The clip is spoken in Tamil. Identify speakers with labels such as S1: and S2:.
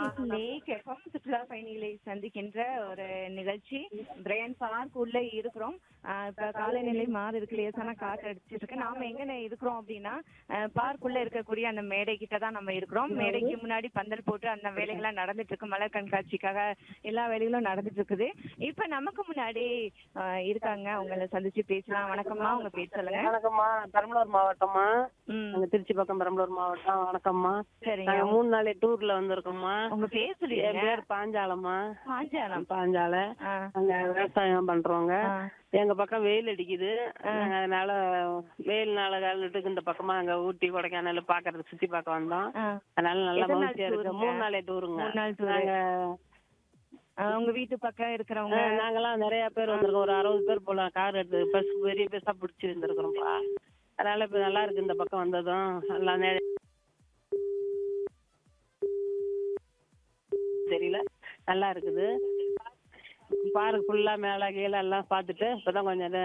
S1: லேக் எஃப்எம் சுற்றுலா பயணிகளை சந்திக்கின்ற ஒரு நிகழ்ச்சி பிரையன் பார்க் உள்ள இருக்கிறோம் ஆஹ் இப்ப காலநிலை மாறி இருக்கு லேசான காற்று அடிச்சிட்டு இருக்கு நாம எங்க இருக்கிறோம் அப்படின்னா பார்க் உள்ள இருக்கக்கூடிய அந்த மேடை கிட்ட தான் நம்ம இருக்கிறோம் மேடைக்கு முன்னாடி பந்தல் போட்டு அந்த வேலைகள்லாம் நடந்துட்டு இருக்கு மலர் கண்காட்சிக்காக எல்லா வேலைகளும் நடந்துட்டு இருக்குது இப்ப நமக்கு முன்னாடி ஆஹ் இருக்காங்க அவங்கள சந்திச்சு பேசலாம் வணக்கம்மா உங்க பேர் சொல்லுங்க
S2: வணக்கம்மா பெரம்பலூர் மாவட்டம்மா
S1: ம்
S2: நாங்க திருச்சி பக்கம் பெரம்பலூர் மாவட்டம் வணக்கம்மா
S1: சரிங்க
S2: நாங்க மூணு நாள் டூர்ல வந்திருக்கோம்மா
S1: உங்க பேர்
S2: என்
S1: சொல்லுங்க
S2: பேர் பாஞ்சாலம்மா
S1: பாஞ்சாலம்
S2: பாஞ்சால
S1: ஆ
S2: நாங்க விவசாயம் பண்றோங்க
S1: ஆ.
S2: எங்க பக்கம் வெயில் அடிக்குது நாங்க அதனால வெயில் நாள காலத்துக்கு இந்த பக்கமா அங்க ஊட்டி கொடைக்கானல் பாக்குறதுக்கு சுத்தி பார்க்க வந்தோம்
S1: ஆ.
S2: அதனால நல்லா
S1: எத்தனை நாள்
S2: மகிழ்ச்சியா இருக்கு
S1: டூருங்க?
S2: மூணு நாளே டூருங்க
S1: மூணு நாள் tour.
S2: நாங்க
S1: ஆ, உங்க வீட்டு பக்கம் இருக்கிறவங்க
S2: ஆ, நாங்கெல்லாம் நிறைய பேர் வந்திருக்கோம் ஒரு அறுபது பேர் போல கார் எடுத்து பஸ் பெரிய பஸ்ஸா பிடிச்சி வந்திருக்கிறோம்ப்பா அதனால இப்ப நல்லா இருக்கு இந்த பக்கம் வந்ததும் நல்லா நே- தெரியல நல்லா இருக்குது பார்க் ஃபுல்லா மேல கீழே எல்லாம் பார்த்துட்டு இப்பதான் கொஞ்சம் நே-